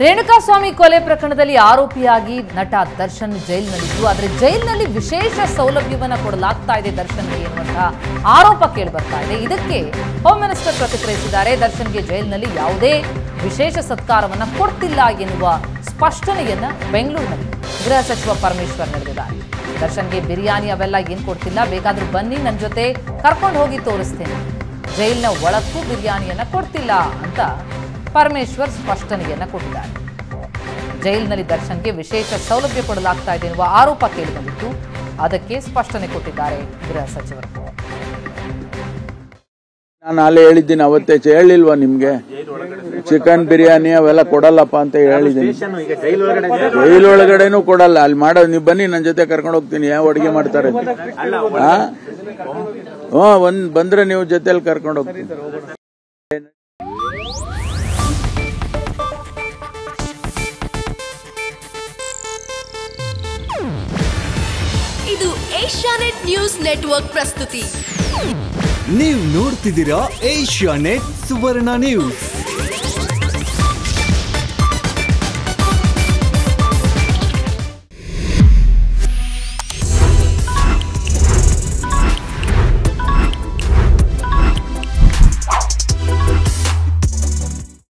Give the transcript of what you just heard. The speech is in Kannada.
ರೇಣುಕಾಸ್ವಾಮಿ ಕೊಲೆ ಪ್ರಕರಣದಲ್ಲಿ ಆರೋಪಿಯಾಗಿ ನಟ ದರ್ಶನ್ ಜೈಲಿನಲ್ಲಿದ್ದು ಆದರೆ ಜೈಲಿನಲ್ಲಿ ವಿಶೇಷ ಸೌಲಭ್ಯವನ್ನ ಕೊಡಲಾಗ್ತಾ ಇದೆ ದರ್ಶನ್ಗೆ ಎನ್ನುವಂತಹ ಆರೋಪ ಕೇಳಿ ಬರ್ತಾ ಇದೆ ಇದಕ್ಕೆ ಹೋಮ್ ಮಿನಿಸ್ಟರ್ ಪ್ರತಿಕ್ರಿಯಿಸಿದ್ದಾರೆ ದರ್ಶನ್ಗೆ ಜೈಲಿನಲ್ಲಿ ಯಾವುದೇ ವಿಶೇಷ ಸತ್ಕಾರವನ್ನ ಕೊಡ್ತಿಲ್ಲ ಎನ್ನುವ ಸ್ಪಷ್ಟನೆಯನ್ನ ಬೆಂಗಳೂರಿನಲ್ಲಿ ಗೃಹ ಸಚಿವ ಪರಮೇಶ್ವರ್ ನಡೆದಿದ್ದಾರೆ ದರ್ಶನ್ಗೆ ಬಿರಿಯಾನಿ ಅವೆಲ್ಲ ಏನ್ ಕೊಡ್ತಿಲ್ಲ ಬೇಕಾದ್ರೂ ಬನ್ನಿ ನನ್ನ ಜೊತೆ ಕರ್ಕೊಂಡು ಹೋಗಿ ತೋರಿಸ್ತೇನೆ ಜೈಲಿನ ಒಳಕ್ಕೂ ಬಿರಿಯಾನಿಯನ್ನ ಕೊಡ್ತಿಲ್ಲ ಅಂತ ಪರಮೇಶ್ವರ್ ಸ್ಪಷ್ಟನೆಯನ್ನ ಕೊಟ್ಟಿದ್ದಾರೆ ಜೈಲಿನಲ್ಲಿ ದರ್ಶನ್ಗೆ ವಿಶೇಷ ಸೌಲಭ್ಯ ಕೊಡಲಾಗ್ತಾ ಇದೆ ಎನ್ನುವ ಆರೋಪ ಕೇಳಿಬಂದಿತ್ತು ಅದಕ್ಕೆ ಸ್ಪಷ್ಟನೆ ಕೊಟ್ಟಿದ್ದಾರೆ ಗೃಹ ಸಚಿವರು ನಾನು ಅಲ್ಲೇ ಹೇಳಿದ್ದೀನಿ ಅವತ್ತೇ ಚೆ- ಹೇಳಿಲ್ವಾ ನಿಮ್ಗೆ ಚಿಕನ್ ಬಿರಿಯಾನಿ ಅವೆಲ್ಲ ಕೊಡಲ್ಲಪ್ಪ ಅಂತ ಹೇಳಿದ್ದೀನಿ ಈಗ ಜೈಲ್ ಒಳಗಡೆ ಜೈಲ್ ಒಳಗಡೆನೂ ಕೊಡಲ್ಲ ಅಲ್ಲಿ ಮಾಡೋದು ನೀವು ಬನ್ನಿ ನನ್ನ ಜೊತೆ ಕರ್ಕೊಂಡು ಹೋಗ್ತೀನಿ ಯಾವ ಅಡುಗೆ ಮಾಡ್ತಾರೆ ಅಂತ. ಹಾ ಹ್ಞೂ ಒಂದ್ ಬಂದ್ರೆ ನೀವು ಜೊತೆಲಿ ಕರ್ಕೊಂಡು ಹೋಗ್ತೀನಿ ಇದು ಏಷ್ಯಾನೆಟ್ ನ್ಯೂಸ್ ನೆಟ್ವರ್ಕ್ ಪ್ರಸ್ತುತಿ ನೀವು ನೋಡ್ತಿದ್ದೀರಾ ಏಷ್ಯಾ ನೆಟ್ ಸುವರ್ಣ ನ್ಯೂಸ್